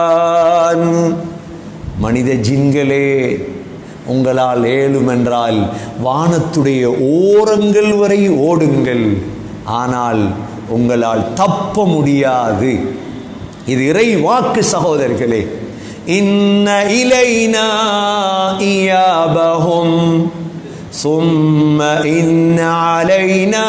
மனித ஜின்களே உங்களால் ஏழும் என்றால் வானத்துடைய ஓரங்கள் வரை ஓடுங்கள் ஆனால் உங்களால் தப்ப முடியாது இது இறை வாக்கு சகோதரர்களே இன்ன இலைனா இயாபஹும் சும்ம இன்ன அலைனா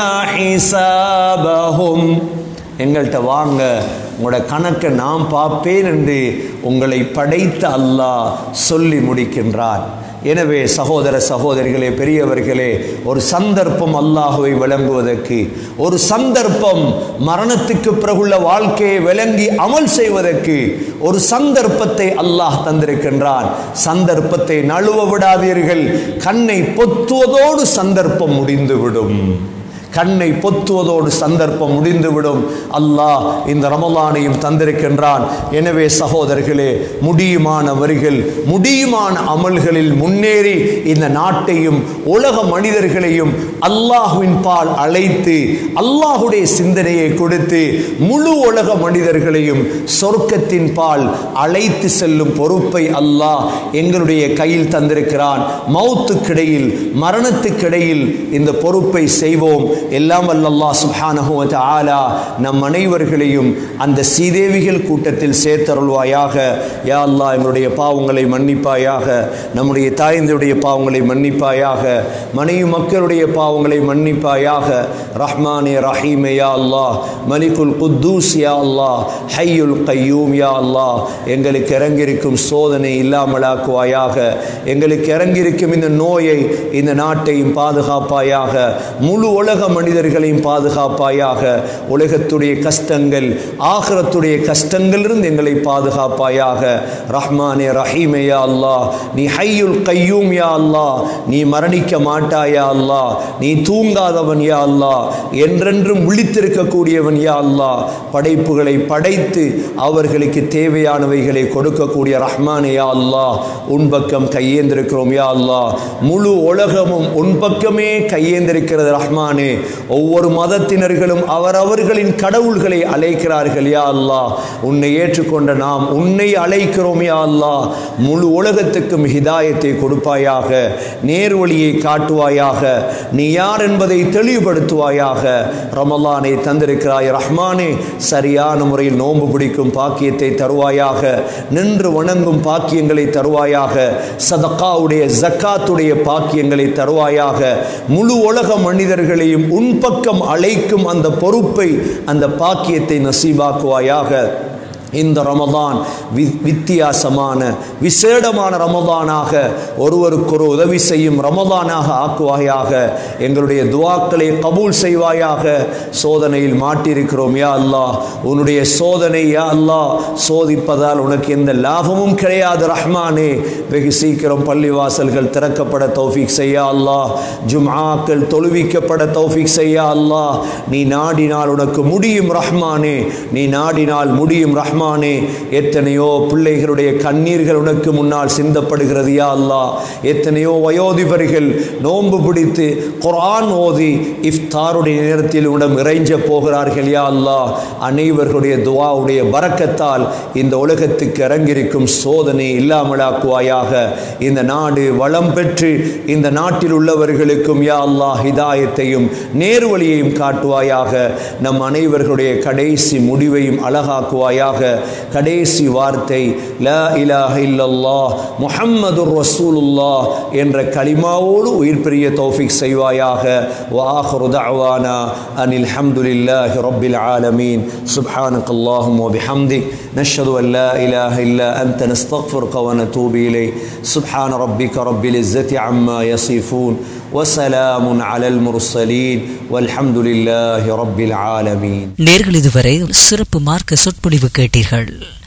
ஹிசாபஹும் எங்கள்கிட்ட வாங்க உங்களோட கணக்கை நான் பார்ப்பேன் என்று உங்களை படைத்த அல்லாஹ் சொல்லி முடிக்கின்றான் எனவே சகோதர சகோதரிகளே பெரியவர்களே ஒரு சந்தர்ப்பம் அல்லாஹுவை விளங்குவதற்கு ஒரு சந்தர்ப்பம் மரணத்துக்கு பிறகுள்ள வாழ்க்கையை விளங்கி அமல் செய்வதற்கு ஒரு சந்தர்ப்பத்தை அல்லாஹ் தந்திருக்கின்றான் சந்தர்ப்பத்தை நழுவ விடாதீர்கள் கண்ணை பொத்துவதோடு சந்தர்ப்பம் முடிந்துவிடும் கண்ணை பொத்துவதோடு சந்தர்ப்பம் முடிந்துவிடும் அல்லாஹ் இந்த ரமலானையும் தந்திருக்கின்றான் எனவே சகோதரர்களே முடியுமானவர்கள் முடியுமான அமல்களில் முன்னேறி இந்த நாட்டையும் உலக மனிதர்களையும் அல்லாஹுவின் பால் அழைத்து அல்லாஹுடைய சிந்தனையை கொடுத்து முழு உலக மனிதர்களையும் சொர்க்கத்தின் பால் அழைத்து செல்லும் பொறுப்பை அல்லாஹ் எங்களுடைய கையில் தந்திருக்கிறான் மௌத்துக்கிடையில் மரணத்துக்கிடையில் இந்த பொறுப்பை செய்வோம் எல்லாம் வல்லல்லாஹ் சுப்ஹானஹு வ தஆலா நம் அனைவர்களையும் அந்த சீதேவிகள் கூட்டத்தில் சேர்த்தருள்வாயாக யா அல்லாஹ் எங்களுடைய பாவங்களை மன்னிப்பாயாக நம்முடைய தாய்ந்தருடைய பாவங்களை மன்னிப்பாயாக மனைவி மக்களுடைய பாவங்களை மன்னிப்பாயாக ரஹ்மானே ரஹீமே யா அல்லாஹ் மலிகுல் குத்தூஸ் யா அல்லாஹ் ஹையுல் கையூம் யா அல்லாஹ் எங்களுக்கு இறங்கியிருக்கும் சோதனை இல்லாமலாக்குவாயாக எங்களுக்கு இறங்கியிருக்கும் இந்த நோயை இந்த நாட்டையும் பாதுகாப்பாயாக முழு உலக மனிதர்களையும் பாதுகாப்பாயாக உலகத்துடைய கஷ்டங்கள் ஆகரத்துடைய கஷ்டங்களிலிருந்து எங்களை பாதுகாப்பாயாக ரஹ்மானே ரஹீமே யா அல்லாஹ் நீ ஹையுல் கையூம் யா அல்லாஹ் நீ மரணிக்க மாட்டாயா அல்லாஹ் நீ தூங்காதவன் யா அல்லாஹ் என்றென்றும் விழித்திருக்கக்கூடியவன் யா அல்லாஹ் படைப்புகளை படைத்து அவர்களுக்கு தேவையானவைகளை கொடுக்கக்கூடிய ரஹ்மானே யா அல்லாஹ் உன் பக்கம் கையேந்திருக்கிறோம் யா அல்லாஹ் முழு உலகமும் உன் பக்கமே கையேந்திருக்கிறது ரஹ்மானே ஒவ்வொரு மதத்தினர்களும் அவரவர்களின் கடவுள்களை அழைக்கிறார்கள் யா அல்லாஹ் உன்னை ஏற்றுக்கொண்ட நாம் உன்னை அழைக்கிறோம் யா அல்லாஹ் முழு உலகத்துக்கும் ஹிதாயத்தை கொடுப்பாயாக நேர்வழியை காட்டுவாயாக நீ யார் என்பதை தெளிவுபடுத்துவாயாக ரமலானை தந்திருக்கிறாய் ரஹ்மானே சரியான முறையில் நோன்பு பிடிக்கும் பாக்கியத்தை தருவாயாக நின்று வணங்கும் பாக்கியங்களை தருவாயாக சதக்காவுடைய ஜக்காத்துடைய பாக்கியங்களை தருவாயாக முழு உலக மனிதர்களையும் உன் பக்கம் அழைக்கும் அந்த பொறுப்பை அந்த பாக்கியத்தை நசீபாக்குவாயாக இந்த ரமதான் வி வித்தியாசமான விசேடமான ரமதானாக ஒருவருக்கொரு உதவி செய்யும் ரமதானாக ஆக்குவாயாக எங்களுடைய துவாக்களை கபூல் செய்வாயாக சோதனையில் மாட்டியிருக்கிறோம் யா அல்லாஹ் உன்னுடைய சோதனை யா அல்லாஹ் சோதிப்பதால் உனக்கு எந்த லாபமும் கிடையாது ரஹ்மானே வெகு சீக்கிரம் பள்ளிவாசல்கள் திறக்கப்பட தௌஃபீக் செய்யா அல்லாஹ் ஜும்ஆக்கள் தொழுவிக்கப்பட தௌஃபீக் செய்யா அல்லாஹ் நீ நாடினால் உனக்கு முடியும் ரஹ்மானே நீ நாடினால் முடியும் ரஹ்மானே எத்தனையோ பிள்ளைகளுடைய கண்ணீர்கள் உனக்கு முன்னால் சிந்தப்படுகிறது யா அல்லாஹ் எத்தனையோ வயோதிபர்கள் நோன்பு பிடித்து குர்ஆன் ஓதி இஃப்தாருடைய நேரத்தில் உடம் இறைஞ்ச போகிறார்கள் யா அல்லாஹ் அனைவர்களுடைய துவாவுடைய பரக்கத்தால் இந்த உலகத்துக்கு இறங்கியிருக்கும் சோதனை இல்லாமலாக்குவாயாக இந்த நாடு வளம் பெற்று இந்த நாட்டில் உள்ளவர்களுக்கும் யா அல்லாஹ் ஹிதாயத்தையும் நேர்வழியையும் காட்டுவாயாக நம் அனைவர்களுடைய கடைசி முடிவையும் அழகாக்குவாயாக கடைசி வார்த்தை லா இலாஹ இல்லல்லாஹ் முஹம்மதுர் ரசூலுல்லாஹ் என்ற கலிமாவோடு உயிர் பெரிய தௌஃபிக் செய்வாயாக வாஹரு தஅவானா அனில் ஹம்துலில்லாஹி ரப்பில் ஆலமீன் சுப்ஹானக اللهم وبحمدك نشهد أن لا إله إلا أنت نستغفرك ونتوب إليك سبحان ربك رب العزة عما يصفون وسلام على المرسلين والحمد لله رب العالمين நேர்கள் இதுவரை சிறப்பு மார்க்க சொற்பொழிவு கேட்டீர்கள்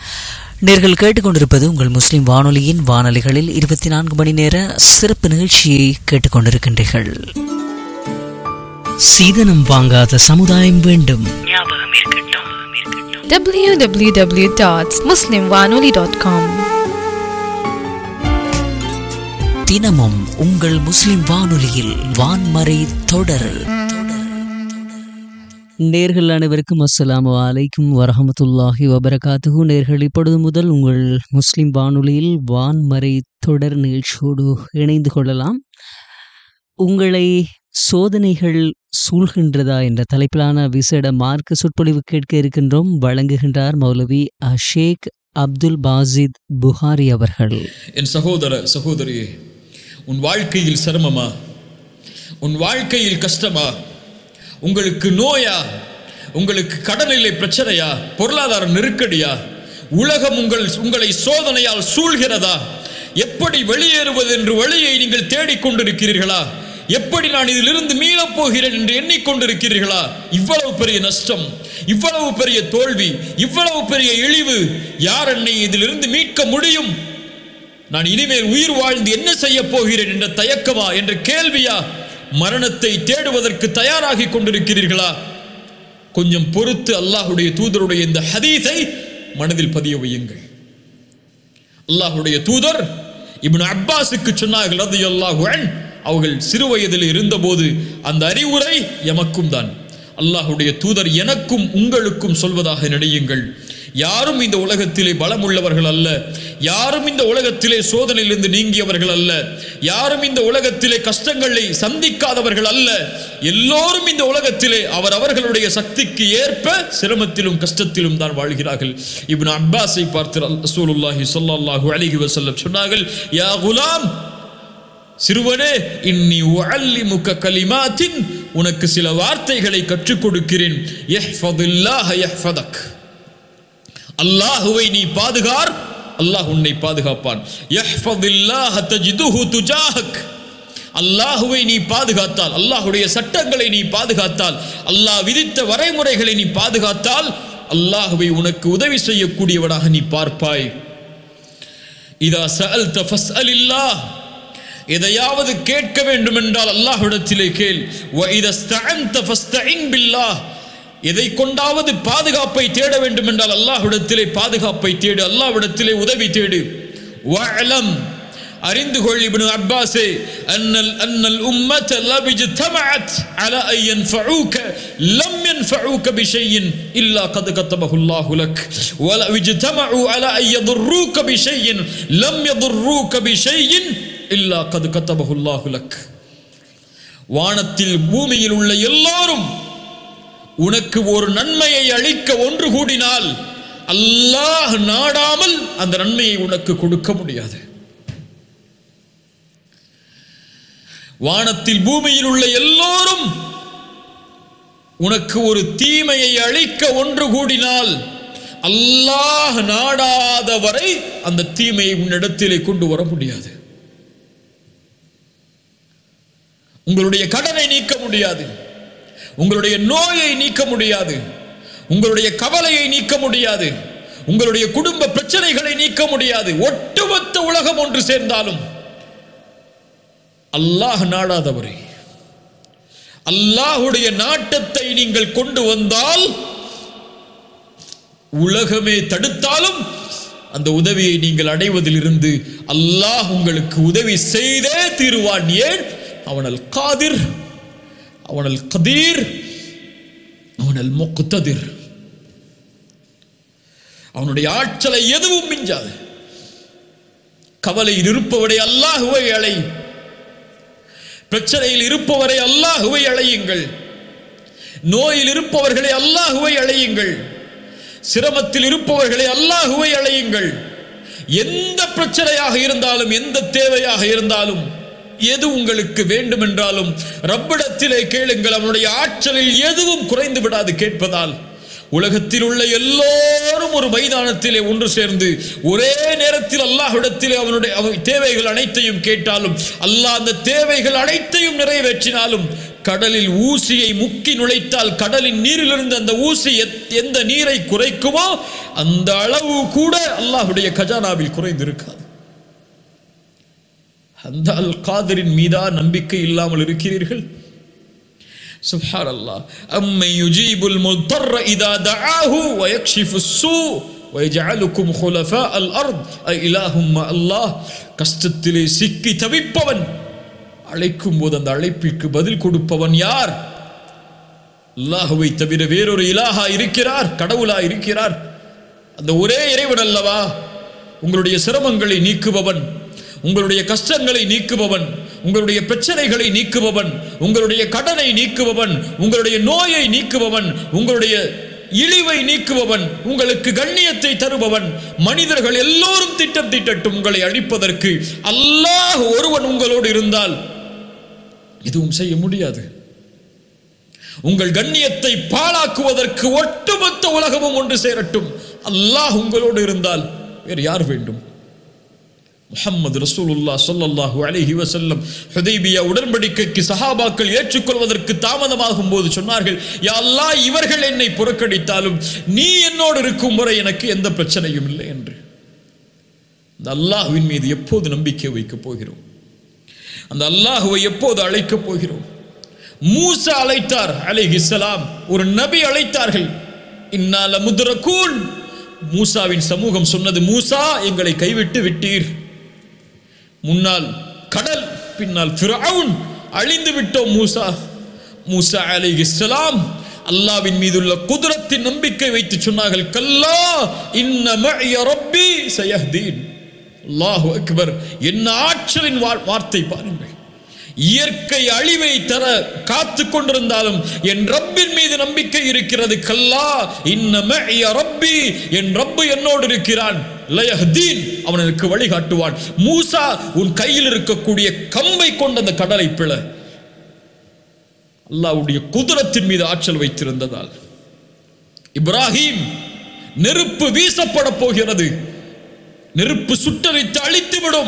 நேர்கள் கேட்டுக்கொண்டிருப்பது உங்கள் முஸ்லிம் வானொலியின் வானொலிகளில் இருபத்தி நான்கு மணி நேர சிறப்பு நிகழ்ச்சியை கேட்டுக்கொண்டிருக்கின்றீர்கள் சீதனம் வாங்காத சமுதாயம் வேண்டும் www.muslimwanoli.com தினமும் உங்கள் முஸ்லிம் வானொலியில் வான்மறை தொடர் நேர்கள் அனைவருக்கும் அஸ்ஸலாமு அலைக்கும் வரஹமத்துல்லாஹி வபரகாத்துஹு நேர்கள் இப்பொழுது முதல் உங்கள் முஸ்லிம் வானொலியில் வான்மறை தொடர் நிகழ்ச்சியோடு இணைந்து கொள்ளலாம் உங்களை சோதனைகள் சூழ்கின்றதா என்ற தலைப்பிலான விசேட மார்க்க சொற்பொழிவு கேட்க இருக்கின்றோம் வழங்குகின்றார் மௌலவி ஷேக் அப்துல் பாசித் புகாரி அவர்கள் என் சகோதர சகோதரியே உன் வாழ்க்கையில் சிரமமா உன் வாழ்க்கையில் கஷ்டமா உங்களுக்கு நோயா உங்களுக்கு கடனிலை பிரச்சனையா பொருளாதார நெருக்கடியா உலகம் உங்கள் உங்களை சோதனையால் சூழ்கிறதா எப்படி வெளியேறுவது என்று வழியை நீங்கள் தேடிக்கொண்டிருக்கிறீர்களா எப்படி நான் இதிலிருந்து மீளப் போகிறேன் என்று எண்ணிக்கொண்டிருக்கிறீர்களா இவ்வளவு பெரிய நஷ்டம் இவ்வளவு பெரிய தோல்வி இவ்வளவு பெரிய இழிவு யார் என்னை இதிலிருந்து மீட்க முடியும் நான் இனிமேல் உயிர் வாழ்ந்து என்ன செய்ய போகிறேன் என்ற தயக்கமா என்ற கேள்வியா மரணத்தை தேடுவதற்கு தயாராகி கொண்டிருக்கிறீர்களா கொஞ்சம் பொறுத்து அல்லாஹுடைய தூதருடைய இந்த ஹதீஸை மனதில் பதிய வையுங்கள் அல்லாஹுடைய தூதர் இப்னு அப்பாஸுக்கு சொன்னார்கள் ரலியல்லாஹு அன்ஹு அவர்கள் சிறு வயதில் இருந்தபோது அந்த அறிவுரை எமக்கும் தான் அல்லாஹுடைய தூதர் எனக்கும் உங்களுக்கும் சொல்வதாக நினையுங்கள் யாரும் இந்த உலகத்திலே பலம் உள்ளவர்கள் அல்ல யாரும் இந்த உலகத்திலே சோதனையிலிருந்து நீங்கியவர்கள் அல்ல யாரும் இந்த உலகத்திலே கஷ்டங்களை சந்திக்காதவர்கள் அல்ல எல்லோரும் இந்த உலகத்திலே அவர் அவர்களுடைய சக்திக்கு ஏற்ப சிரமத்திலும் கஷ்டத்திலும் தான் வாழ்கிறார்கள் இப்னு அப்பாஸை பார்த்து ரசூலுல்லாஹி ஸல்லல்லாஹு அலைஹி வஸல்லம் சொன்னார்கள் யா குலாம் சிறுவனே இன்னி உஅல்லிமுக கலிமாத்தின் உனக்கு சில வார்த்தைகளை கற்றுக் கொடுக்கிறேன் யஹ்ஃபதுல்லாஹ யஹ்ஃபதக் அல்லாஹுவை நீ பாதுகார் அல்லாஹ் உன்னை பாதுகாப்பான் யஹ்ஃபதுல்லாஹ தஜிதுஹு துஜாஹக் அல்லாஹுவை நீ பாதுகாத்தால் அல்லாஹுடைய சட்டங்களை நீ பாதுகாத்தால் அல்லாஹ் விதித்த வரைமுறைகளை நீ பாதுகாத்தால் அல்லாஹுவை உனக்கு உதவி செய்யக்கூடியவனாக நீ பார்ப்பாய் இதா சஅல்த ஃபஸ்அலில்லாஹ் எதையாவது கேட்க வேண்டும் என்றால் அல்லாஹ்விடத்திலே கேள் வ இதஸ்தஅன்த ஃபஸ்தஇன் பில்லாஹ் எதை கொண்டாவது பாதுகாப்பை தேட வேண்டும் என்றால் அல்லாஹ்விடத்திலே பாதுகாப்பை தேடு அல்லாஹ்விடத்திலே உதவி தேடு வஅலம் அறிந்து கொள் இப்னு அப்பாஸே அன்னல் அன்னல் உம்மத லபிஜ்தமஅத் அலா அன் யன்ஃபஊக லம் யன்ஃபஊக பிஷைஇன் இல்லா கத் கத்தபஹு அல்லாஹு லக் வல விஜ்தமஉ அலா அன் யضرூக பிஷைஇன் லம் யضرூக பிஷைஇன் இல்லா கத் கத்தபஹு அல்லாஹு லக் வானத்தில் பூமியில் உள்ள எல்லாரும் உனக்கு ஒரு நன்மையை அளிக்க ஒன்று கூடினால் அல்லாஹ் நாடாமல் அந்த நன்மையை உனக்கு கொடுக்க முடியாது வானத்தில் பூமியில் உள்ள எல்லோரும் உனக்கு ஒரு தீமையை அழிக்க ஒன்று கூடினால் அல்லாஹ் நாடாத வரை அந்த தீமையை உன்னிடத்திலே கொண்டு வர முடியாது உங்களுடைய கடனை நீக்க முடியாது உங்களுடைய நோயை நீக்க முடியாது உங்களுடைய கவலையை நீக்க முடியாது உங்களுடைய குடும்ப பிரச்சனைகளை நீக்க முடியாது ஒட்டுமொத்த உலகம் ஒன்று சேர்ந்தாலும் அல்லாஹ் நாடாதவரே அல்லாஹுடைய நாட்டத்தை நீங்கள் கொண்டு வந்தால் உலகமே தடுத்தாலும் அந்த உதவியை நீங்கள் அடைவதிலிருந்து அல்லாஹ் உங்களுக்கு உதவி செய்தே தீருவான் ஏன் அவனல் காதிர் அவனல் கதீர் அவனல் முக்ததிர் அவனுடைய ஆற்றலை எதுவும் மிஞ்சாது கவலையில் இருப்பவரை அல்லாஹுவை அழை பிரச்சனையில் இருப்பவரை அல்லாஹுவை அழையுங்கள் நோயில் இருப்பவர்களை அல்லாஹுவை அழையுங்கள் சிரமத்தில் இருப்பவர்களை அல்லாஹுவை அழையுங்கள் எந்த பிரச்சனையாக இருந்தாலும் எந்த தேவையாக இருந்தாலும் எது உங்களுக்கு வேண்டும் என்றாலும் ரப்பிடத்திலே கேளுங்கள் அவனுடைய ஆற்றலில் எதுவும் குறைந்து விடாது கேட்பதால் உலகத்தில் உள்ள எல்லோரும் ஒரு மைதானத்திலே ஒன்று சேர்ந்து ஒரே நேரத்தில் அல்லாஹ்விடத்திலே அவனுடைய அவன் தேவைகள் அனைத்தையும் கேட்டாலும் அல்லாஹ் அந்த தேவைகள் அனைத்தையும் நிறைவேற்றினாலும் கடலில் ஊசியை முக்கி நுழைத்தால் கடலின் நீரிலிருந்து அந்த ஊசி எத்- எந்த நீரை குறைக்குமோ அந்த அளவு கூட அல்லாஹ்வுடைய கஜானாவில் குறைந்திருக்காது அந்த அல் காதரின் மீதா நம்பிக்கை இல்லாமல் இருக்கிறீர்கள் سبحان الله أمن يجيب المضطر إذا دعاه ويكشف السوء ويجعلكم خلفاء الأرض أي إله مع الله கஷ்டத்திலே சிக்கி தவிப்பவன் அழைக்கும் போது அந்த அழைப்பிற்கு பதில் கொடுப்பவன் யார் அல்லாஹுவை தவிர வேறொரு இலாஹா இருக்கிறார் கடவுளா இருக்கிறார் அந்த ஒரே இறைவன் அல்லவா உங்களுடைய சிரமங்களை நீக்குபவன் உங்களுடைய கஷ்டங்களை நீக்குபவன் உங்களுடைய பிரச்சனைகளை நீக்குபவன் உங்களுடைய கடனை நீக்குபவன் உங்களுடைய நோயை நீக்குபவன் உங்களுடைய இழிவை நீக்குபவன் உங்களுக்கு கண்ணியத்தை தருபவன் மனிதர்கள் எல்லோரும் திட்டம் திட்டட்டும் உங்களை அழிப்பதற்கு அல்லாஹ் ஒருவன் உங்களோடு இருந்தால் எதுவும் செய்ய முடியாது உங்கள் கண்ணியத்தை பாழாக்குவதற்கு ஒட்டுமொத்த உலகமும் ஒன்று சேரட்டும் அல்லாஹ் உங்களோடு இருந்தால் வேறு யார் வேண்டும் முஹம்மது ரசூலுல்லா ஸல்லல்லாஹு அலைஹி வஸல்லம் ஹுதைபியா உடன்படிக்கைக்கு சஹாபாக்கள் ஏற்றுக்கொள்வதற்கு தாமதமாகும் போது சொன்னார்கள் யா அல்லாஹ் இவர்கள் என்னை புறக்கணித்தாலும் நீ என்னோடு இருக்கும் வரை எனக்கு எந்த பிரச்சனையும் இல்லை என்று அந்த அல்லாஹ்வின் மீது எப்போது நம்பிக்கை வைக்கப் போகிறோம் அந்த அல்லாஹுவை எப்போது அழைக்கப் போகிறோம் மூசா அழைத்தார் அலைஹிஸ்ஸலாம் ஒரு நபி அழைத்தார்கள் இன்னால முதுரக்கூன் மூசாவின் சமூகம் சொன்னது மூசா எங்களை கைவிட்டு விட்டீர் முன்னால் கடல் பின்னால் ஃபிரவுன் அழிந்து விட்டோம் மூசா மூசா அலைஹிஸ்ஸலாம் அல்லாவின் மீதுள்ள குதிரத்தின் நம்பிக்கை வைத்து சொன்னார்கள் கல்லா இன்ன மஇய ரப்பி சயஹ்தீன் அல்லாஹு அக்பர் என்ன ஆற்றலின் வா- வார்த்தை பாருங்கள் இயற்கை அழிவை தர காத்து கொண்டிருந்தாலும் என் ரப்பின் மீது நம்பிக்கை இருக்கிறது கல்லா இன்ன மஇய ரப்பி என் ரப்பு என்னோடு இருக்கிறான் லயஹ்தீன் அவன் எனக்கு வழிகாட்டுவான் மூசா உன் கையில் இருக்கக்கூடிய கம்பை கொண்ட அந்த கடலை பிள அல்லாஹ்வுடைய குதிரத்தின் மீது ஆற்றல் வைத்திருந்ததால் இப்ராஹிம் நெருப்பு வீசப்பட போகிறது நெருப்பு சுட்டரித்து அழித்துவிடும்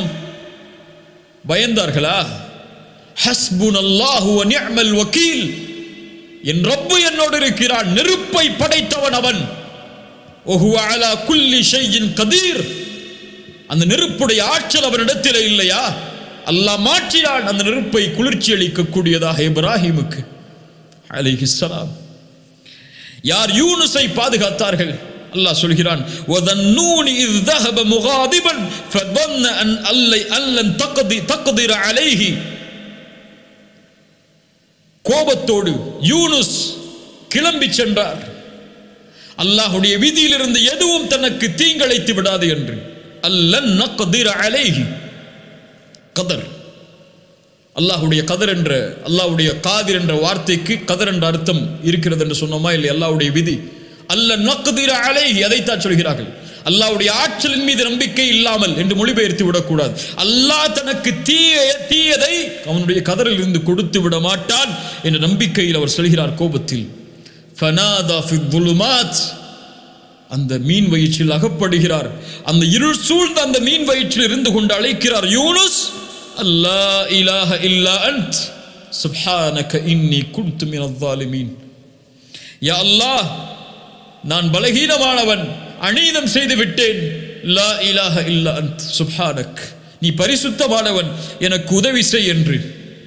பயந்தார்களா ஹஸ்புன் அல்லாஹு நிஅமல் வக்கீல் என் ரப்பு என்னோடு இருக்கிறான் நெருப்பை படைத்தவன் அவன் ஒஹுவ அலா குல்லி ஷையின் கதீர் அந்த நெருப்புடைய ஆற்றல் அவனிடத்தில் இல்லையா அல்லாஹ் மாற்றினான் அந்த நெருப்பை குளிர்ச்சி அளிக்கக்கூடியதாக இப்ராஹிமுக்கு அலைஹிஸ்ஸலாம் யார் யூனுஸை பாதுகாத்தார்கள் அல்லாஹ் சொல்கிறான் وَذَنُّونِ إِذْ ذَهَبَ مُغَاضِبًا فَظَنَّ أَنْ أَلَّ- أَنْ لَنْ تَقْدِ- تَقْدِرَ عَلَيْهِ கோபத்தோடு யூனுஸ் கிளம்பி சென்றார் அல்லாஹுடைய விதியிலிருந்து எதுவும் தனக்கு தீங்கிழைத்து விடாது என்று அல்லன் நக்திர அலைஹி கதர் அல்லாஹ்வுடைய கதர் என்ற அல்லாஹ்வுடைய காதிர் என்ற வார்த்தைக்கு கதர் என்ற அர்த்தம் இருக்கிறது என்று சொன்னோமா இல்லை அல்லாஹ்வுடைய விதி அல்ல நக்திர அலைஹி அதைத்தான் சொல்கிறார்கள் அல்லாஹ்வுடைய ஆற்றலின் மீது நம்பிக்கை இல்லாமல் என்று மொழிபெயர்த்து விடக்கூடாது அல்லாஹ் தனக்கு தீய தீயதை அவனுடைய கதரில் இருந்து கொடுத்து விட மாட்டான் என்ற நம்பிக்கையில் அவர் சொல்கிறார் கோபத்தில் ஃபனாதா ஃபி துலுமாத் அந்த மீன் வயிற்றில் அகப்படுகிறார் அந்த இருள் சூழ்ந்த அந்த மீன் வயிற்றில் இருந்து கொண்டு அழைக்கிறார் யூனுஸ் அல்லா இலாஹ இல்லா அன்ட் சுப்ஹானக இன்னி குன்து மினல் ஸாலிமீன் யா அல்லாஹ் நான் பலகீனமானவன் அநீதம் செய்து விட்டேன் லா இலாஹ இல்லா அன்ட் சுப்ஹானக் நீ பரிசுத்தமானவன் எனக்கு உதவி செய் என்று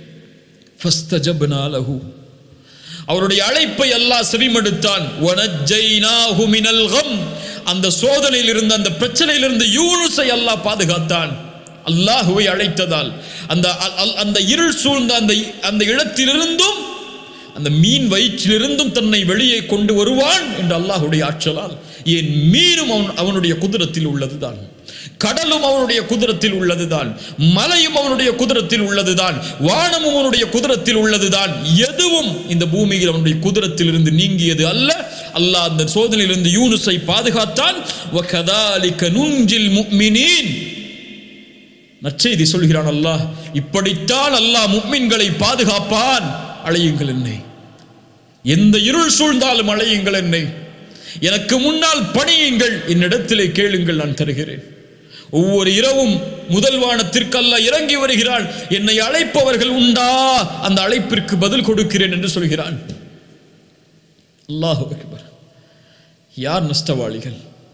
ஃபஸ்தஜப்னா லஹு அவருடைய அழைப்பை அல்லாஹ் செவிமடுத்தான் வனஜ்ஜைனாஹு மினல் கம் அந்த சோதனையில் இருந்த அந்த பிரச்சனையில் இருந்து யூனுஸை அல்லாஹ் பாதுகாத்தான் அல்லாஹுவை அழைத்ததால் அந்த அ- அ- அந்த இருள் சூழ்ந்த அந்த அந்த இடத்திலிருந்தும் அந்த மீன் வயிற்றிலிருந்தும் தன்னை வெளியே கொண்டு வருவான் என்று அல்லாஹுடைய ஆற்றலால் ஏன் மீனும் அவன் அவனுடைய குதிரத்தில் உள்ளதுதான் கடலும் அவனுடைய குதிரத்தில் உள்ளதுதான் மலையும் அவனுடைய குதிரத்தில் உள்ளதுதான் வானமும் அவனுடைய குதிரத்தில் உள்ளதுதான் எதுவும் இந்த பூமியில் அவனுடைய குதிரத்தில் இருந்து நீங்கியது அல்ல அல்லாஹ் அந்த சோதனையிலிருந்து யூனுஸை பாதுகாத்தான் وَكَذَلِكَ نُنْجِي الْمُؤْمِنِينَ நற்செய்தி சொல்கிறான் அல்லாஹ் இப்படித்தான் அல்லாஹ் முக்மின்களை பாதுகாப்பான் அழையுங்கள் என்னை எந்த இருள் சூழ்ந்தாலும் அழையுங்கள் என்னை எனக்கு முன்னால் பணியுங்கள் என்னிடத்திலே கேளுங்கள் நான் தருகிறேன் ஒவ்வொரு இரவும் முதல் வானத்திற்கு அல்லாஹ் இறங்கி வருகிறான் என்னை அழைப்பவர்கள் உண்டா அந்த அழைப்பிற்கு பதில் கொடுக்கிறேன் என்று சொல்கிறான் அல்லாஹ் அக்பர் யார் நஷ்டவாளிகள்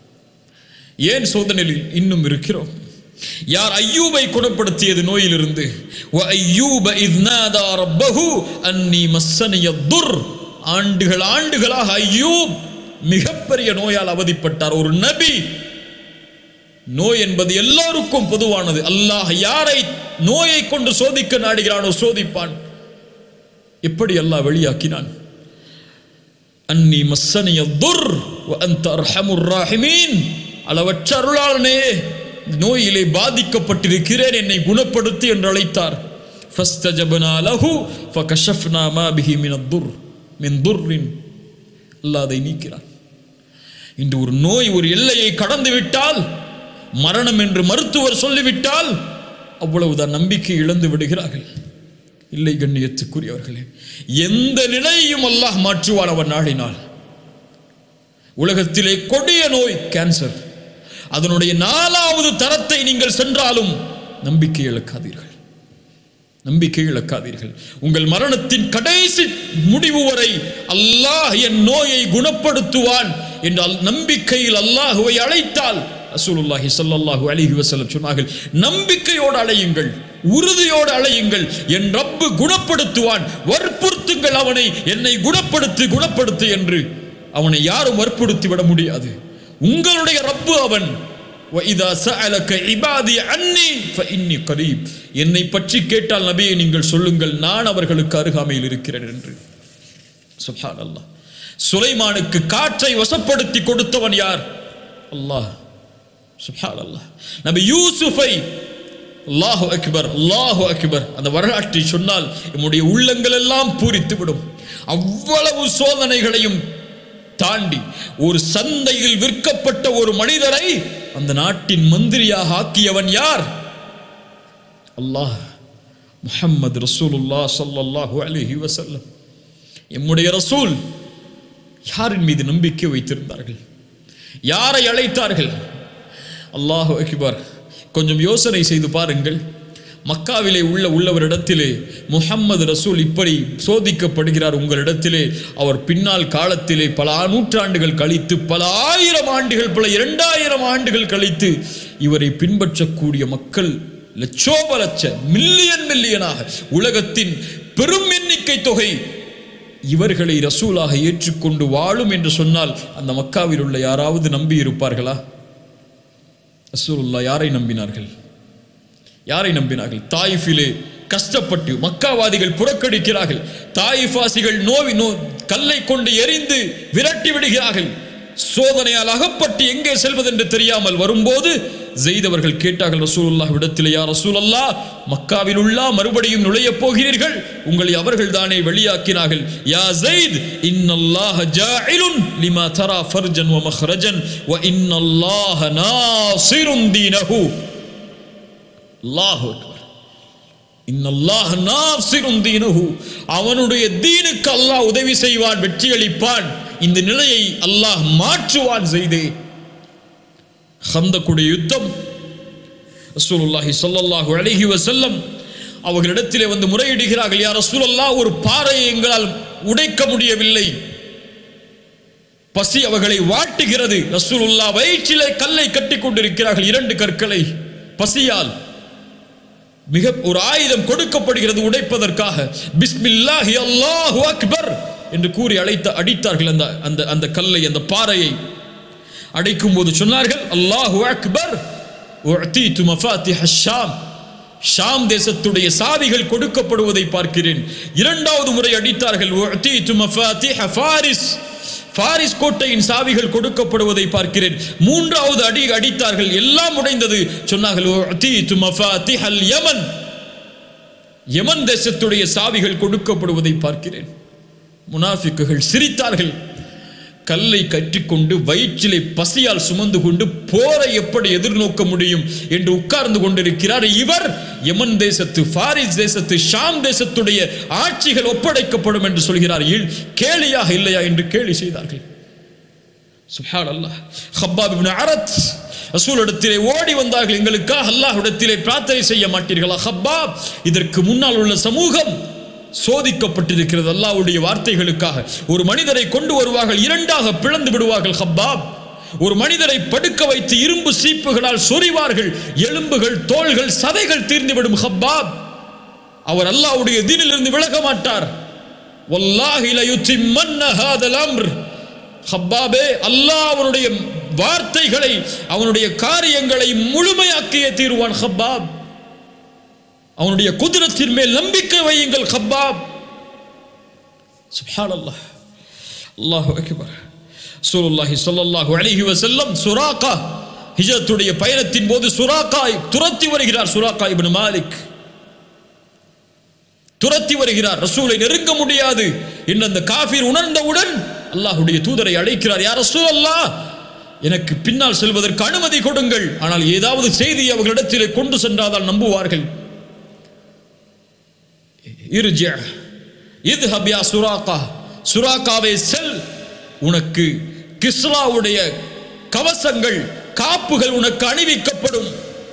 ஏன் சோதனையில் இன்னும் இருக்கிறோம் யார் ஐயூபை குணப்படுத்தியது நோயிலிருந்து வ ஐயூப இத் நாதா ரப்பஹு அன்னி மஸ்ஸனிய துர் ஆண்டுகள் ஆண்டுகளாக ஐயூப் மிகப்பெரிய நோயால் அவதிப்பட்டார் ஒரு நபி நோய் என்பது எல்லோருக்கும் பொதுவானது அல்லாஹ் யாரை நோயை கொண்டு சோதிக்க நாடுகிறானோ சோதிப்பான் எப்படி அல்லாஹ் வெளியாக்கினான் அன்னி மஸ்ஸனிய துர் அந்த அர்ஹமுர் ராஹிமீன் அளவற்ற அருளாளனே நோயிலே பாதிக்கப்பட்டிருக்கிறேன் என்னை குணப்படுத்தி என்று அழைத்தார் ஃபஸ்தஜபனா லஹு ஃபகஷஃப்னா மா பிஹி மின் துர் மின் துர்ரின் அல்லாஹ் அதை நீக்கிறான் இன்று ஒரு நோய் ஒரு எல்லையை கடந்து விட்டால் மரணம் என்று மருத்துவர் சொல்லிவிட்டால் அவ்வளவுதான் நம்பிக்கை இழந்து விடுகிறார்கள் இல்லை கண்ணியத்துக்குரியவர்களே எந்த நிலையையும் அல்லாஹ் மாற்றுவான் அவன் நாடினால் உலகத்திலே கொடிய நோய் கேன்சர் அதனுடைய நாலாவது தரத்தை நீங்கள் சென்றாலும் நம்பிக்கை இழக்காதீர்கள் நம்பிக்கை இழக்காதீர்கள் உங்கள் மரணத்தின் கடைசி முடிவு வரை அல்லாஹ் என் நோயை குணப்படுத்துவான் என்றால் நம்பிக்கையில் அல்லாஹுவை அழைத்தால் ரசூலுல்லாஹி ஸல்லல்லாஹு அலைஹி வஸல்லம் சொன்னார்கள் நம்பிக்கையோடு அழையுங்கள் உறுதியோடு அழையுங்கள் என் ரப்பு குணப்படுத்துவான் வற்புறுத்துங்கள் அவனை என்னை குணப்படுத்து குணப்படுத்து என்று அவனை யாரும் வற்புறுத்தி விட முடியாது உங்களுடைய ரப்பு அவன் وَإِذَا سَأَلَكَ عِبَادِي عَنِّي فَإِنِّي قَرِيبٌ என்னை பற்றி கேட்டால் நபியை நீங்கள் சொல்லுங்கள் நான் அவர்களுக்கு அருகாமையில் இருக்கிறேன் என்று சுப்ஹான் அல்லாஹ் சுலைமானுக்கு காற்றை வசப்படுத்தி கொடுத்தவன் யார் அல்லாஹ் சுப்ஹான் அல்லாஹ் நபி யூசுஃபை அல்லாஹு அக்பர் அல்லாஹு அக்பர் அந்த வரலாற்றை சொன்னால் நம்முடைய உள்ளங்கள் எல்லாம் பூரித்து விடும் அவ்வளவு சோதனைகளையும் தாண்டி ஒரு சந்தையில் விற்கப்பட்ட ஒரு மனிதரை அந்த நாட்டின் மந்திரியாக ஆக்கியவன் யார் அல்லாஹ் முஹம்மது ரசூலுல்லா ஸல்லல்லாஹு அலைஹி வஸல்லம் எம்முடைய ரசூல் யாரின் மீது நம்பிக்கை வைத்திருந்தார்கள் யாரை அழைத்தார்கள் அல்லாஹு அக்பர் கொஞ்சம் யோசனை செய்து பாருங்கள் மக்காவிலே உள்ள உள்ளவரிடத்திலே முஹம்மது ரசூல் இப்படி சோதிக்கப்படுகிறார் உங்களிடத்திலே அவர் பின்னால் காலத்திலே பல நூற்றாண்டுகள் கழித்து பல ஆயிரம் ஆண்டுகள் பல இரண்டாயிரம் ஆண்டுகள் கழித்து இவரை பின்பற்றக்கூடிய மக்கள் லட்சோப லட்ச மில்லியன் மில்லியனாக உலகத்தின் பெரும் எண்ணிக்கை தொகை இவர்களை ரசூலாக ஏற்றுக்கொண்டு வாழும் என்று சொன்னால் அந்த மக்காவில் உள்ள யாராவது நம்பி இருப்பார்களா ரசூலுல்லா யாரை நம்பினார்கள் யாரை நம்பினார்கள் தாயிஃபிலே கஷ்டப்பட்டு மக்காவாதிகள் புறக்கணிக்கிறார்கள் தாயிஃபாசிகள் நோவி நோ கல்லை கொண்டு எரிந்து விரட்டி விடுகிறார்கள் சோதனையால் அகப்பட்டு எங்கே செல்வதென்று தெரியாமல் வரும்போது ஜெய்தவர்கள் கேட்டார்கள் ரசூலுல்லாஹ் இடத்திலே யா ரசூலல்லா மக்காவில் உள்ள மறுபடியும் நுழையப் போகிறீர்கள் உங்களை அவர்கள் தானே வெளியாக்கினார்கள் யா ஜெயித் இன்னல்லாஹ ஜாயிலுன் லிமா தரா ஃபர்ஜன் வ மஹ்ரஜன் வ இன்னல்லாஹ நாசிருன் தீனஹு அல்லாஹு அக்பர் இன்னல்லாஹ் நாசிருன் தீனஹு அவனுடைய தீனுக்கு அல்லாஹ் உதவி செய்வான் வெற்றி அளிப்பான் இந்த நிலையை அல்லாஹ் மாற்றுவான் செய்தே ஹந்தக்குடைய யுத்தம் ரசூலுல்லாஹி ஸல்லல்லாஹு அலைஹி வஸல்லம் அவர்களிடத்திலே வந்து முறையிடுகிறார்கள் யார் ரசூலல்லாஹ் ஒரு பாறையை எங்களால் உடைக்க முடியவில்லை பசி அவர்களை வாட்டுகிறது ரசூலுல்லாஹ் வயிற்றிலே கல்லை கட்டி கொண்டிருக்கிறார்கள் இரண்டு கற்களை பசியால் மிக ஒரு ஆயுதம் கொடுக்கப்படுகிறது உடைப்பதற்காக பிஸ்மில்லாஹி அல்லாஹு அக்பர் என்று கூறி அழைத்த அடித்தார்கள் அந்த அந்த அந்த கல்லை அந்த பாறையை அடைக்கும் போது சொன்னார்கள் அல்லாஹு அக்பர் உஅதீது மஃபாத்திஹ ஷாம் ஷாம் தேசத்துடைய சாவிகள் கொடுக்கப்படுவதை பார்க்கிறேன் இரண்டாவது முறை அடித்தார்கள் உஅதீது மஃபாத்திஹ ஃபாரிஸ் பாரிஸ் கோட்டையின் சாவிகள் கொடுக்கப்படுவதை பார்க்கிறேன் மூன்றாவது அடி அடித்தார்கள் எல்லாம் உடைந்தது சொன்னார்கள் உஅதீது மஃபாத்திஹல் யமன் யமன் தேசத்துடைய சாவிகள் கொடுக்கப்படுவதை பார்க்கிறேன் முனாஃபிக்குகள் சிரித்தார்கள் கல்லை கற்றிக்கொண்டு வயிற்றிலே பசியால் சுமந்து கொண்டு போரை எப்படி எதிர்நோக்க முடியும் என்று உட்கார்ந்து கொண்டிருக்கிறார் இவர் யமன் தேசத்து பாரிஸ் தேசத்து ஷாம் தேசத்துடைய ஆட்சிகள் ஒப்படைக்கப்படும் என்று சொல்கிறார் இல் கேலியாக இல்லையா என்று கேலி செய்தார்கள் சுஹான் அல்லாஹ் ஹப்பாப் இப்னு அரத் ரசூலிடத்திலே ஓடி வந்தார்கள் எங்களுக்காக அல்லாஹ்விடத்திலே பிரார்த்தனை செய்ய மாட்டீர்களா ஹப்பாப் இதற்கு முன்னால் உள்ள சமூகம் சோதிக்கப்பட்டிருக்கிறது அல்லாஹ்வுடைய வார்த்தைகளுக்காக ஒரு மனிதரை கொண்டு வருவார்கள் இரண்டாக பிளந்து விடுவார்கள் ஹப்பாப் ஒரு மனிதரை படுக்க வைத்து இரும்பு சீப்புகளால் சொறிவார்கள் எலும்புகள் தோள்கள் சதைகள் தீர்ந்துவிடும் ஹப்பாப் அவர் அல்லாஹ்வுடைய தீனிலிருந்து விலக மாட்டார் வல்லாஹி லயுத்திம்மன்ன ஹாதல் அம்ர் ஹப்பாபே அல்லாஹ் அவனுடைய வார்த்தைகளை அவனுடைய காரியங்களை முழுமையாக்கியே தீருவான் ஹப்பாப் அவனுடைய குதிரத்தின் மேல் நம்பிக்கை வையுங்கள் ஹப்பாப் சுப்ஹானல்லாஹ் அல்லாஹு அக்பர் சூலுல்லாஹி ஸல்லல்லாஹு அலைஹி வஸல்லம் சுராகா ஹிஜ்ரத்துடைய பயணத்தின் போது சுராகா துரத்தி வருகிறார் சுராகா இப்னு மாலிக் துரத்தி வருகிறார் ரசூலை நெருங்க முடியாது என்று அந்த காஃபிர் உணர்ந்தவுடன் அல்லாஹ்வுடைய தூதரை அழைக்கிறார் யார் ரசூல் அல்லாஹ் எனக்கு பின்னால் செல்வதற்கு அனுமதி கொடுங்கள் ஆனால் ஏதாவது செய்தி அவர்களிடத்திலே கொண்டு சென்றால் நம்புவார்கள் இருஜ இத்ஹப் யா சுராகா சுராகாவே செல் உனக்கு கிஸ்ராவுடைய கவசங்கள் காப்புகள் உனக்கு அணிவிக்கப்படும்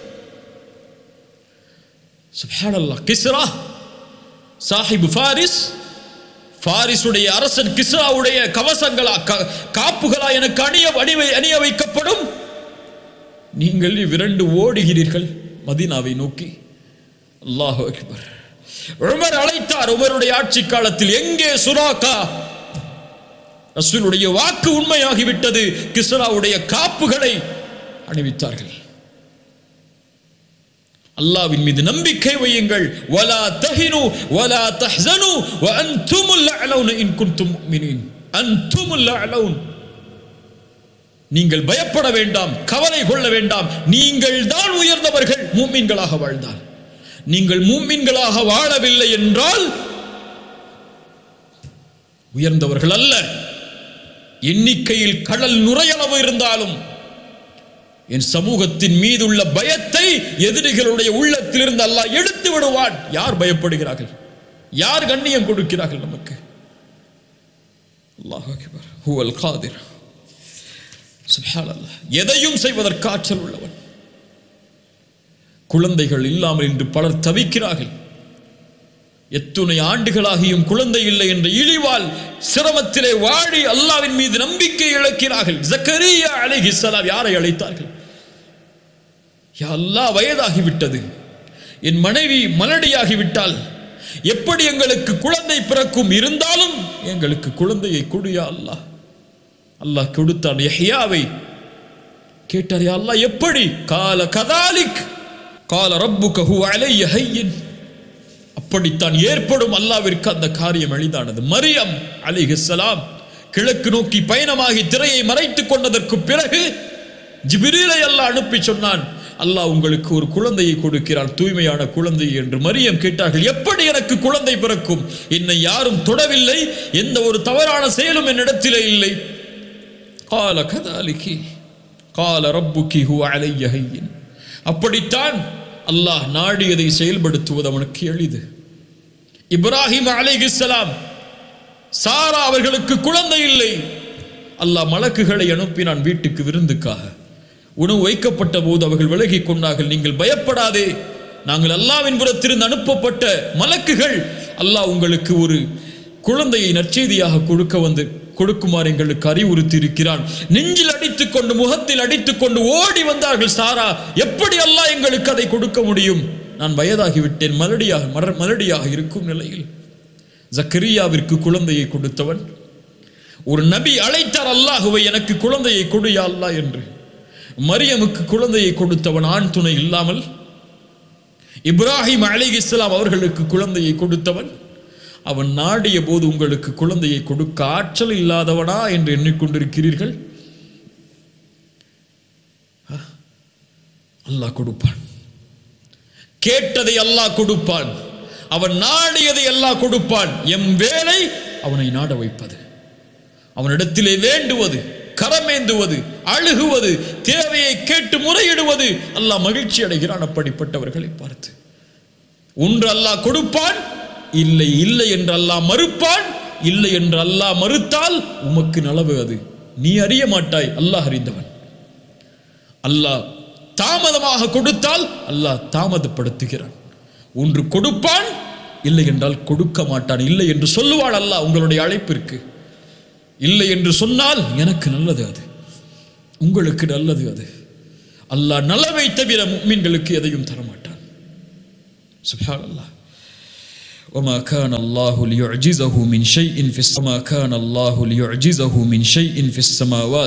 சுப்ஹானல்லாஹ் கிஸ்ரா சாஹிப் ஃபாரிஸ் ஃபாரிஸுடைய அரசன் கிஸ்ராவுடைய கவசங்களா க- காப்புகளா எனக்கு அணிய அணிவை அணிய வைக்கப்படும் நீங்கள் விரண்டு ஓடுகிறீர்கள் மதீனாவை நோக்கி அல்லாஹ் அக்பர் உமர் அழைத்தார் உமருடைய ஆட்சி காலத்தில் எங்கே சுராக்கா ரசூலுடைய வாக்கு உண்மையாகிவிட்டது கிஸ்ராவுடைய காப்புகளை அணிவித்தார்கள் அல்லாவின் மீது நம்பிக்கை வையுங்கள் வலா தஹினு வலா தஹ்சனு வ அன்துமுல் அலவுன இன் குன்தும் முஃமினீன் அன்துமுல் அலவுன் நீங்கள் பயப்பட வேண்டாம் கவலை கொள்ள வேண்டாம் நீங்கள் தான் உயர்ந்தவர்கள் மூமின்களாக வாழ்ந்தால் நீங்கள் மூமின்களாக வாழவில்லை என்றால் உயர்ந்தவர்கள் அல்ல எண்ணிக்கையில் கடல் நுரையளவு இருந்தாலும் என் சமூகத்தின் மீதுள்ள பயத்தை எதிரிகளுடைய உள்ளத்திலிருந்து அல்லாஹ் எடுத்து விடுவான் யார் பயப்படுகிறார்கள் யார் கண்ணியம் கொடுக்கிறார்கள் நமக்கு அல்லாஹ் அக்பர் ஹுவல் காதிர் சுப்ஹானல்லாஹ் எதையும் செய்வதற்கு ஆற்றல் உள்ளவன் குழந்தைகள் இல்லாமல் இன்று பலர் தவிக்கிறார்கள் எத்துணை ஆண்டுகளாகியும் குழந்தை இல்லை என்ற இழிவால் சிரமத்திலே வாழி அல்லாவின் மீது நம்பிக்கை இழக்கிறார்கள் ஜக்கரியா அலைஹிஸ்ஸலாம் யாரை அழைத்தார்கள் யா அல்லாஹ் வயதாகிவிட்டது என் மனைவி மலடியாகிவிட்டால் எப்படி எங்களுக்கு குழந்தை பிறக்கும் இருந்தாலும் எங்களுக்கு குழந்தையை கொடு யா அல்லாஹ் அல்லாஹ் கொடுத்தான் யஹ்யாவை கேட்டார் யா அல்லாஹ் எப்படி கால கதாலிக் கால ரப்புக ஹுவ அலைய ஹையின் அப்படித்தான் ஏற்படும் அல்லாவிற்கு அந்த காரியம் எளிதானது மரியம் அலிஹிஸ்ஸலாம் கிழக்கு நோக்கி பயணமாகி திரையை மறைத்துக் கொண்டதற்கு பிறகு ஜிபிரீலை அல்லாஹ் அனுப்பி சொன்னான் அல்லாஹ் உங்களுக்கு ஒரு குழந்தையை கொடுக்கிறான் தூய்மையான குழந்தை என்று மரியம் கேட்டார்கள் எப்படி எனக்கு குழந்தை பிறக்கும் என்னை யாரும் தொடவில்லை எந்த ஒரு தவறான செயலும் என்னிடத்திலே இல்லை கால கதாலிகி கால ரப்புக்கி ஹுவ அலைய ஹையின் அப்படித்தான் அல்லாஹ் நாடியதை செயல்படுத்துவது அவனுக்கு எளிது இப்ராஹிம் அலைஹிஸ்ஸலாம் சாரா அவர்களுக்கு குழந்தை இல்லை அல்லாஹ் மலக்குகளை அனுப்பினான் வீட்டுக்கு விருந்துக்காக உணவு வைக்கப்பட்ட போது அவர்கள் விலகிக் கொண்டார்கள் நீங்கள் பயப்படாதே நாங்கள் அல்லாவின் புறத்திலிருந்து அனுப்பப்பட்ட மலக்குகள் அல்லாஹ் உங்களுக்கு ஒரு குழந்தையை நற்செய்தியாக கொடுக்க வந்து கொடுக்குமாறு எங்களுக்கு அறிவுறுத்தி இருக்கிறான் நெஞ்சில் அடித்துக் கொண்டு முகத்தில் அடித்துக் கொண்டு ஓடி வந்தார்கள் சாரா எப்படி அல்லாஹ் எங்களுக்கு அதை கொடுக்க முடியும் நான் வயதாகிவிட்டேன் மலடியாக மர மலடியாக இருக்கும் நிலையில் ஜக்கரியாவிற்கு குழந்தையை கொடுத்தவன் ஒரு நபி அழைத்தார் அல்லாஹுவை எனக்கு குழந்தையை கொடு யா அல்லாஹ் என்று மரியமுக்கு குழந்தையை கொடுத்தவன் ஆண் துணை இல்லாமல் இப்ராஹிம் அலிகிஸ்லாம் அவர்களுக்கு குழந்தையை கொடுத்தவன் அவன் நாடிய போது உங்களுக்கு குழந்தையை கொடுக்க ஆற்றல் இல்லாதவனா என்று எண்ணிக்கொண்டிருக்கிறீர்கள் அல்லாஹ் கொடுப்பான் கேட்டதை அல்லாஹ் கொடுப்பான் அவன் நாடியதை அல்லாஹ் கொடுப்பான் எம் வேலை அவனை நாட வைப்பது அவனிடத்திலே வேண்டுவது கரமேந்துவது அழுகுவது தேவையை கேட்டு முறையிடுவது அல்லாஹ் மகிழ்ச்சி அடைகிறான் அப்படிப்பட்டவர்களை பார்த்து ஒன்று அல்லாஹ் கொடுப்பான் இல்லை இல்லை என்று அல்லாஹ் மறுப்பான் இல்லை என்று அல்லாஹ் மறுத்தால் உமக்கு நலவு அது நீ அறிய மாட்டாய் அல்லாஹ் அறிந்தவன் அல்லாஹ் தாமதமாக கொடுத்தால் அல்லாஹ் தாமதப்படுத்துகிறான் ஒன்று கொடுப்பான் இல்லை என்றால் கொடுக்க மாட்டான் இல்லை என்று சொல்லுவாள் அல்லாஹ் உங்களுடைய அழைப்பிற்கு இல்லை என்று சொன்னால் எனக்கு நல்லது அது உங்களுக்கு நல்லது அது அல்லாஹ் நலவை தவிர முக்மீன்களுக்கு எதையும் தரமாட்டான் சுப்ஹான் அல்லாஹ் وما كان الله ليعجزه من شيء في السماء كان الله ليعجزه من شيء في السماوات